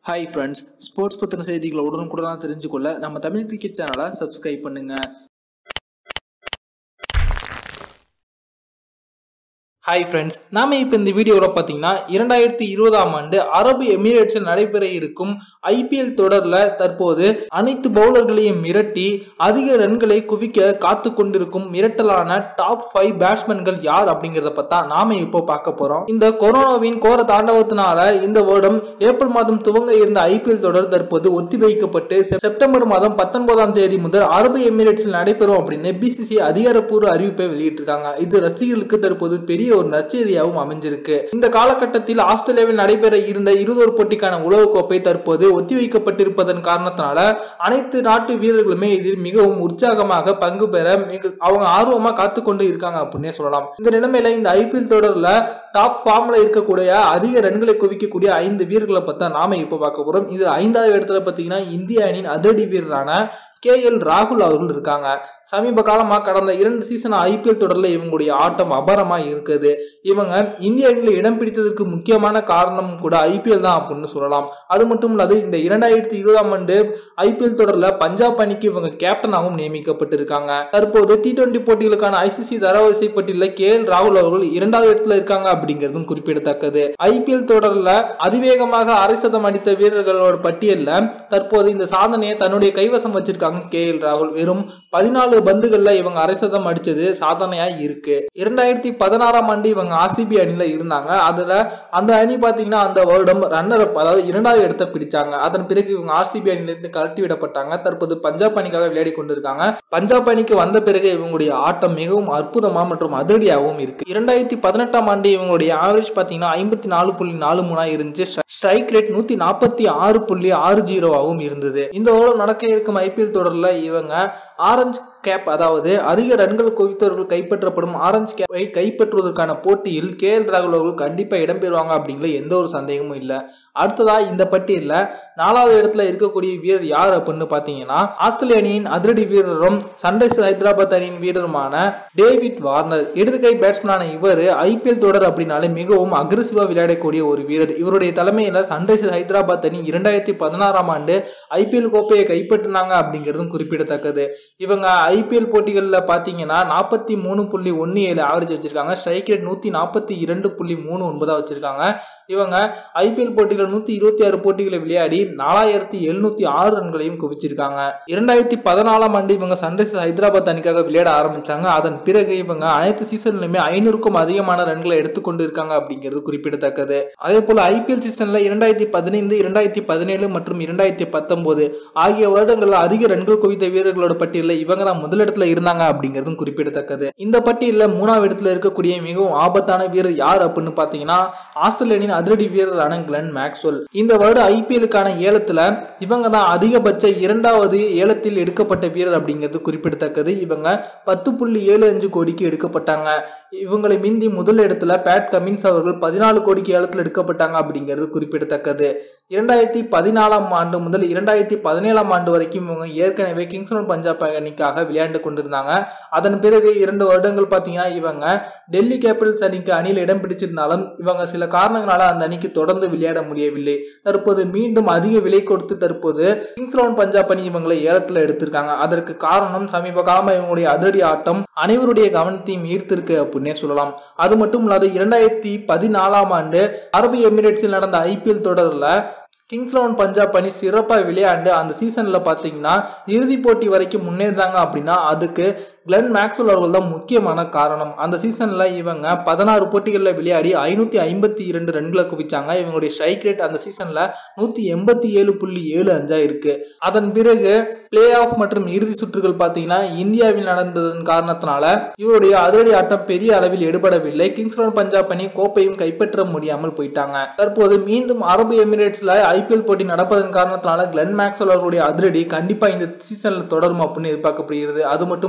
hi friends sports பற்றின செய்திகளை உடனுக்குடனாக தெரிஞ்சுக்கொள்ள நம்ம தமிழ் கிரிக்கெட் சேனலை சப்ஸ்கிரைப் பண்ணுங்க ஹாய் ஃப்ரெண்ட்ஸ் நாம இப்போ இந்த வீடியோவில் பார்த்தீங்கன்னா இரண்டாயிரத்தி இருபதாம் ஆண்டு அரபு எமிரேட்ஸில் நடைபெற இருக்கும் ஐபிஎல் தொடரில் தற்போது அனைத்து பவுலர்களையும் மிரட்டி அதிக ரன்களை குவிக்க காத்து கொண்டிருக்கும் மிரட்டலான டாப் ஃபைவ் பேட்ஸ்மேன்கள் யார் அப்படிங்கிறத பத்தா நாம இப்போ பார்க்க போறோம் இந்த கொரோனாவின் கோர தாண்டவத்தினால இந்த வருடம் ஏப்ரல் மாதம் துவங்க இருந்த ஐபிஎல் தொடர் தற்போது ஒத்திவைக்கப்பட்டு செப்~ செப்டம்பர் மாதம் பத்தொன்பதாம் தேதி முதல் அரபு எமிரேட்ஸில் நடைபெறும் அப்படின்னு பிசிசி அதிகாரப்பூர்வ அறிவிப்பை வெளியிட்டிருக்காங்க இது ரசிகர்களுக்கு தற்போது பெரிய ஒரு நற்செய்தியாகவும் அமைஞ்சிருக்கு இந்த காலகட்டத்தில் ஆஸ்திரேலியாவில் நடைபெற இருந்த இருதொரு போட்டிக்கான உலகக்கோப்பை தற்போது ஒத்திவைக்கப்பட்டிருப்பதன் காரணத்தினால அனைத்து நாட்டு வீரர்களுமே இதில் மிகவும் உற்சாகமாக பங்கு பெற மிக அவங்க ஆர்வமா காத்து கொண்டு இருக்காங்க அப்படின்னே சொல்லலாம் இந்த நிலைமையில இந்த ஐபிஎல் தொடர்ல டாப் ஃபார்ம்ல இருக்கக்கூடிய அதிக ரன்களை குவிக்கக்கூடிய ஐந்து வீரர்களை பத்தி நாம இப்ப பார்க்க போறோம் இது ஐந்தாவது இடத்துல பாத்தீங்கன்னா இந்திய அணியின் அதிரடி வீரரான கே எல் ராகுல் அவர்கள் இருக்காங்க சமீப காலமாக கடந்த இரண்டு சீசன் ஐபிஎல் தொடரில் இவங்களுடைய ஆட்டம் அபாரமாக இருக்குது இவங்க இந்திய அணியில் இடம் பிடித்ததற்கு முக்கியமான காரணம் கூட ஐபிஎல் தான் அப்படின்னு சொல்லலாம் அது மட்டும் இல்லாது இந்த இரண்டாயிரத்தி இருபதாம் ஆண்டு ஐபிஎல் தொடரில் பஞ்சாப் அணிக்கு இவங்க கேப்டனாகவும் நியமிக்கப்பட்டிருக்காங்க தற்போது டி டுவெண்டி போட்டிகளுக்கான ஐசிசி தரவரிசை பட்டியலில் கே எல் ராகுல் அவர்கள் இரண்டாவது இடத்துல இருக்காங்க அப்படிங்கிறதும் குறிப்பிடத்தக்கது ஐபிஎல் தொடரில் அதிவேகமாக அரை சதம் அடித்த வீரர்களோட பட்டியலில் தற்போது இந்த சாதனையை தன்னுடைய கைவசம் வச்சிருக்காங்க கே எல் ராகுல் வெறும் பதினாலு பந்துகள்ல இவங்க அரை சதம் அடிச்சது சாதனையா இருக்கு இரண்டாயிரத்தி பதினாறாம் ஆண்டு இவங்க ஆர்சிபி அணியில இருந்தாங்க அதுல அந்த அணி பாத்தீங்கன்னா அந்த வருடம் ரன்னர் அப் அதாவது இரண்டாவது இடத்தை பிடிச்சாங்க அதன் பிறகு இவங்க ஆர்சிபி அணியிலிருந்து கழட்டி விடப்பட்டாங்க தற்போது பஞ்சாப் அணிக்காக விளையாடி கொண்டிருக்காங்க பஞ்சாப் அணிக்கு வந்த பிறகு இவங்களுடைய ஆட்டம் மிகவும் அற்புதமா மற்றும் அதிரடியாகவும் இருக்கு இரண்டாயிரத்தி பதினெட்டாம் ஆண்டு இவங்களுடைய ஆவரேஜ் பாத்தீங்கன்னா ஐம்பத்தி நாலு புள்ளி நாலு மூணா இருந்துச்சு ஸ்ட்ரைக் ரேட் நூத்தி நாற்பத்தி ஆறு புள்ளி ஆறு ஜீரோவாகவும் இருந்தது இந்த ஓரம் நடக்க இருக்கும் ஐபிஎல் தொடர்ல இவங்க ஆரஞ்சு கேப் அதாவது அதிக ரன்கள் குவித்தவர்கள் கைப்பற்றப்படும் ஆரஞ்சு கேப்பை கைப்பற்றுவதற்கான போட்டியில் கே எல் ராகுல் அவர்கள் கண்டிப்பாக இடம்பெறுவாங்க அப்படிங்கிற எந்த ஒரு சந்தேகமும் இல்லை அடுத்ததா இந்த பட்டியலில் நாலாவது இடத்துல இருக்கக்கூடிய வீரர் யார் அப்படின்னு பார்த்தீங்கன்னா ஆஸ்திரேலிய அணியின் அதிரடி வீரரும் சன்ரைஸ் ஹைதராபாத் அணியின் வீரருமான டேவிட் வார்னர் இடது கை பேட்ஸ்மேனான இவர் ஐபிஎல் தொடர் அப்படின்னாலே மிகவும் அக்ரெசிவாக விளையாடக்கூடிய ஒரு வீரர் இவருடைய தலைமையில் சன்ரைஸ் ஹைதராபாத் அணி இரண்டாயிரத்தி பதினாறாம் ஆண்டு ஐபிஎல் கோப்பையை கைப்பற்றினாங்க அப்படிங்கிறதும் குறிப்பிடத்தக்கது இவங்க ஐபிஎல் போட்டிகளில் பார்த்தீங்கன்னா நாற்பத்தி மூணு புள்ளி ஒன்று ஏழு ஆவரேஜ் வச்சிருக்காங்க ஸ்ட்ரைக் ரேட் நூற்றி நாற்பத்தி இரண்டு புள்ளி மூணு ஒன்பதாக வச்சிருக்காங்க இவங்க ஐபிஎல் போட்டிகள் நூற்றி இருபத்தி ஆறு போட்டிகளை விளையாடி நாலாயிரத்தி எழுநூத்தி ஆறு ரன்களையும் குவிச்சிருக்காங்க இரண்டாயிரத்தி பதினாலாம் ஆண்டு இவங்க சன்ரைஸ் ஹைதராபாத் அணிக்காக விளையாட ஆரம்பிச்சாங்க அதன் பிறகு இவங்க அனைத்து சீசன்லையுமே ஐநூறுக்கும் அதிகமான ரன்களை எடுத்துக்கொண்டு இருக்காங்க அப்படிங்கிறது குறிப்பிடத்தக்கது அதே போல ஐபிஎல் சீசன்ல இரண்டாயிரத்தி பதினைந்து இரண்டாயிரத்தி பதினேழு மற்றும் இரண்டாயிரத்தி பத்தொன்பது ஆகிய வருடங்களில் அதிக ரன்கள் குவித்த வீரர்களோட பட்டியலில் இவங்க தான் முதலிடத்துல இருந்தாங்க அப்படிங்கிறதும் குறிப்பிடத்தக்கது இந்த பட்டியலில் மூணாவது இடத்துல இருக்கக்கூடிய மிகவும் ஆபத்தான வீரர் யார் அப்படின்னு பார்த்தீங்கன்னா ஆஸ்திரேலியனின் அதிரடி வீரரான கிளன் மேக்ஸ்வெல் இந்த வருட ஐபிஎலுக்கான ஏலத்துல இவங்க தான் அதிகபட்ச இரண்டாவது ஏலத்தில் எடுக்கப்பட்ட வீரர் அப்படிங்கிறது குறிப்பிடத்தக்கது இவங்க பத்து புள்ளி ஏழு அஞ்சு கோடிக்கு எடுக்கப்பட்டாங்க இவங்களை மிந்தி முதல் இடத்துல பேட் கமின்ஸ் அவர்கள் பதினாலு கோடிக்கு ஏலத்தில் எடுக்கப்பட்டாங்க அப்படிங்கிறது குறிப்பிடத்தக்கது இரண்டாயிரத்தி பதினாலாம் ஆண்டு முதல் இரண்டாயிரத்தி பதினேழாம் ஆண்டு வரைக்கும் இவங்க ஏற்கனவே கிங்ஸ் லெவன் பஞ்சாப் அணிக்காக விளையாண்டு கொண்டிருந்தாங்க அதன் பிறகு இரண்டு வருடங்கள் பார்த்தீங்கன்னா இவங்க டெல்லி கேபிட்டல்ஸ் அணிக்கு அணியில் இடம் பிடிச்சிருந்தாலும் இவங்க சில காரணங்களால அந்த அணிக்கு தொடர்ந்து விளையாட முடியவில்லை தற்போது மீண்டும் அதிக விலை கொடுத்து தற்போது கிங்ஸ் லெவன் பஞ்சாப் அணி இவங்களை ஏலத்தில் எடுத்திருக்காங்க அதற்கு காரணம் சமீப காலமாக இவங்களுடைய அதிரடி ஆட்டம் அனைவருடைய கவனத்தையும் ஈர்த்திருக்கு அப்படின்னே சொல்லலாம் அது மட்டும் இல்லாத இரண்டாயிரத்தி பதினாலாம் ஆண்டு அரபு எமிரேட்ஸில் நடந்த ஐபிஎல் தொடரில் கிங்ஸ் லெவன் பஞ்சாப் அணி சிறப்பாக விளையாண்டு அந்த சீசனில் பார்த்தீங்கன்னா இறுதிப் போட்டி வரைக்கும் முன்னேறாங்க அப்படின்னா அதுக்கு கிளென் மேக்ஸ்வெல் அவர்கள் தான் முக்கியமான காரணம் அந்த சீசனில் இவங்க பதினாறு போட்டிகளில் விளையாடி ஐநூற்றி ஐம்பத்தி இரண்டு ரன்களை குவிச்சாங்க இவங்களுடைய ஸ்ட்ரைக் ரேட் அந்த சீசனில் நூற்றி எண்பத்தி ஏழு புள்ளி ஏழு அஞ்சா இருக்கு அதன் பிறகு பிளே ஆஃப் மற்றும் இறுதி சுற்றுகள் பார்த்தீங்கன்னா இந்தியாவில் நடந்ததன் காரணத்தினால இவருடைய அதிரடி ஆட்டம் பெரிய அளவில் எடுபடவில்லை கிங்ஸ் லெவன் பஞ்சாப் அணி கோப்பையும் கைப்பற்ற முடியாமல் போயிட்டாங்க தற்போது மீண்டும் அரபு எமிரேட்ஸ்ல ஐபிஎல் போட்டி நடப்பதன் காரணத்தினால கிளென் மேக்ஸ்வெல் அவர்களுடைய அதிரடி கண்டிப்பா இந்த சீசன்ல தொடரும் அப்படின்னு எதிர்பார்க்கப்படுகிறது அது மட்டும் இல்லாது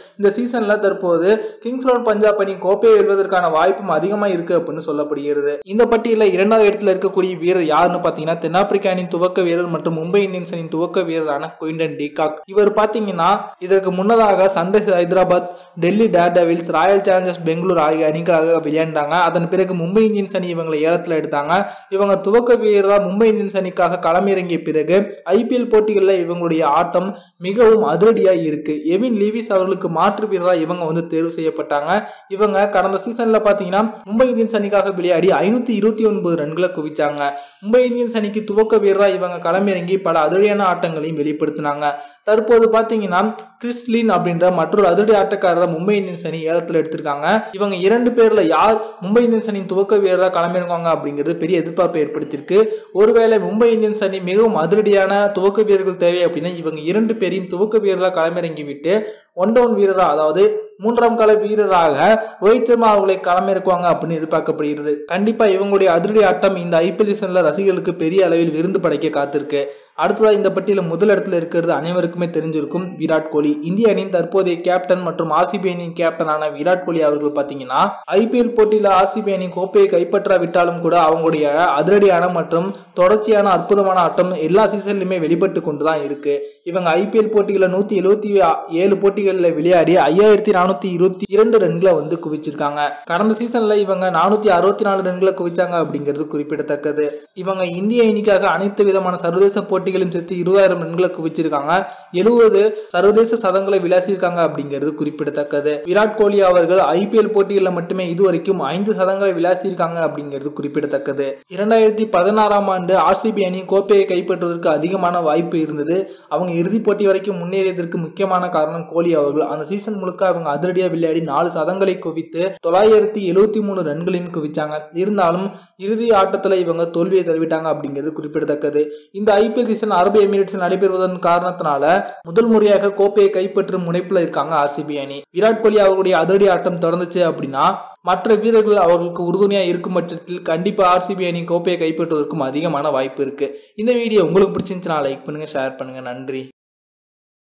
இந்த சீசன்ல தற்போது கிங்ஸ் லெவன் பஞ்சாப் அணி கோப்பையை வெல்வதற்கான வாய்ப்பும் அதிகமா இருக்கு அப்படின்னு சொல்லப்படுகிறது இந்த பட்டியலில் இரண்டாவது இடத்துல இருக்கக்கூடிய வீரர் யாருன்னு பாத்தீங்கன்னா தென்னாப்பிரிக்க அணியின் துவக்க வீரர் மற்றும் மும்பை இந்தியன்ஸ் அணியின் துவக்க வீரரான குயின்டன் டிகாக் இவர் பாத்தீங்கன்னா இதற்கு முன்னதாக Sunrise Hyderabad Delhi Daredevils Royal Challengers Bangalore ஆகிய அணிகளாக விளையாண்டாங்க அதன் பிறகு மும்பை இந்தியன்ஸ் அணி இவங்களை ஏலத்தில் எடுத்தாங்க இவங்க துவக்க வீரராக மும்பை இந்தியன்ஸ் அணிக்காக களமிறங்கிய பிறகு ஐபிஎல் போட்டிகளில் இவங்களுடைய ஆட்டம் மிகவும் அதிரடியா இருக்கு எவின் லீவிஸ் அவர்களுக்கு மாற்று வீரராக இவங்க வந்து தேர்வு செய்யப்பட்டாங்க இவங்க கடந்த சீசன்ல பாத்தீங்கன்னா மும்பை இந்தியன்ஸ் அணிக்காக விளையாடி ஐநூத்தி இருபத்தி ஒன்பது ரன்களை குவிச்சாங்க மும்பை இந்தியன்ஸ் அணிக்கு துவக்க வீரராக இவங்க களமிறங்கி பல அதிரடியான ஆட்டங்களையும் வெளிப்படுத்தினாங்க தற்போது பாத்தீங்கன்னா கிறிஸ்லின் அப்படின்ற மற்றொரு அதிரடி ஆட்டக்காரரை மும்பை இந்தியன்ஸ் அணி ஏலத்தில் எடுத்திருக்காங்க இவங்க இரண்டு பேர்ல யார் மும்பை இந்தியன்ஸ் அணியின் துவக்க வீரராக களமிறங்குவாங்க அப்படிங்கிறது பெரிய எதிர்பார்ப்பை ஏற்படுத்தியிருக்கு ஒருவேளை மும்பை இந்தியன்ஸ் அணி மிகவும் அதிரடியான துவக்க வீரர்கள் தேவை அப்படின்னா இவங்க இரண்டு பேரையும் துவக்க வீரராக களமிறங்கி விட்டு ஒன் டவுன் வீரரா அதாவது மூன்றாம் கால வீரராக ரோஹித் சர்மா அவர்களை களமிறக்குவாங்க அப்படின்னு எதிர்பார்க்கப்படுகிறது கண்டிப்பா இவங்களுடைய அதிரடி ஆட்டம் இந்த ஐபிஎல் சீசன்ல ரசிகர்களுக்கு பெரிய அளவில் விருந்து படைக்க காத்திருக்கு அடுத்ததாக இந்த பட்டியலில் முதல் இடத்துல இருக்கிறது அனைவருக்குமே தெரிஞ்சிருக்கும் விராட் கோலி இந்திய அணியின் தற்போதைய கேப்டன் மற்றும் ஆர்சிபி அணியின் கேப்டனான விராட் கோலி அவர்கள் பார்த்தீங்கன்னா ஐபிஎல் போட்டியில் ஆர்சிபி அணி கோப்பையை கைப்பற்றாவிட்டாலும் கூட அவங்களுடைய அதிரடியான மற்றும் தொடர்ச்சியான அற்புதமான ஆட்டம் எல்லா சீசன்லையுமே வெளிப்பட்டு கொண்டு தான் இருக்கு இவங்க ஐபிஎல் போட்டிகளில் நூற்றி எழுபத்தி ஏழு போட்டிகளில் விளையாடி ஐயாயிரத்தி நானூற்றி இருபத்தி இரண்டு ரன்களை வந்து குவிச்சிருக்காங்க கடந்த சீசன்ல இவங்க நானூற்றி அறுபத்தி நாலு ரன்களை குவிச்சாங்க அப்படிங்கிறது குறிப்பிடத்தக்கது இவங்க இந்திய அணிக்காக அனைத்து விதமான சர்வதேச போட்டி போட்டிகளையும் சேர்த்து இருபதாயிரம் ரன்களை குவிச்சிருக்காங்க எழுபது சர்வதேச சதங்களை விளாசியிருக்காங்க அப்படிங்கிறது குறிப்பிடத்தக்கது விராட் கோலி அவர்கள் ஐபிஎல் போட்டிகளில் மட்டுமே இதுவரைக்கும் ஐந்து சதங்களை விளாசியிருக்காங்க அப்படிங்கிறது குறிப்பிடத்தக்கது இரண்டாயிரத்தி பதினாறாம் ஆண்டு ஆர்சிபி அணி கோப்பையை கைப்பற்றுவதற்கு அதிகமான வாய்ப்பு இருந்தது அவங்க இறுதிப் போட்டி வரைக்கும் முன்னேறியதற்கு முக்கியமான காரணம் கோலி அவர்கள் அந்த சீசன் முழுக்க அவங்க அதிரடியாக விளையாடி நாலு சதங்களை குவித்து தொள்ளாயிரத்தி எழுபத்தி மூணு ரன்களையும் குவிச்சாங்க இருந்தாலும் இறுதி ஆட்டத்தில் இவங்க தோல்வியை தழுவிட்டாங்க அப்படிங்கிறது குறிப்பிடத்தக்கது இந்த ஐபிஎல் சீசன் அரபு எமிரேட்ஸில் நடைபெறுவதன் காரணத்தினால முதல் முறையாக கோப்பையை கைப்பற்றும் முனைப்பில் இருக்காங்க ஆர்சிபி அணி விராட் கோலி அவர்களுடைய அதிரடி ஆட்டம் தொடர்ந்துச்சு அப்படின்னா மற்ற வீரர்கள் அவர்களுக்கு உறுதுணையாக இருக்கும் பட்சத்தில் கண்டிப்பாக ஆர்சிபி அணி கோப்பையை கைப்பற்றுவதற்கும் அதிகமான வாய்ப்பு இருக்கு இந்த வீடியோ உங்களுக்கு பிடிச்சிருந்துச்சுன்னா லைக் பண்ணுங்க ஷேர் பண்ணுங்க நன்றி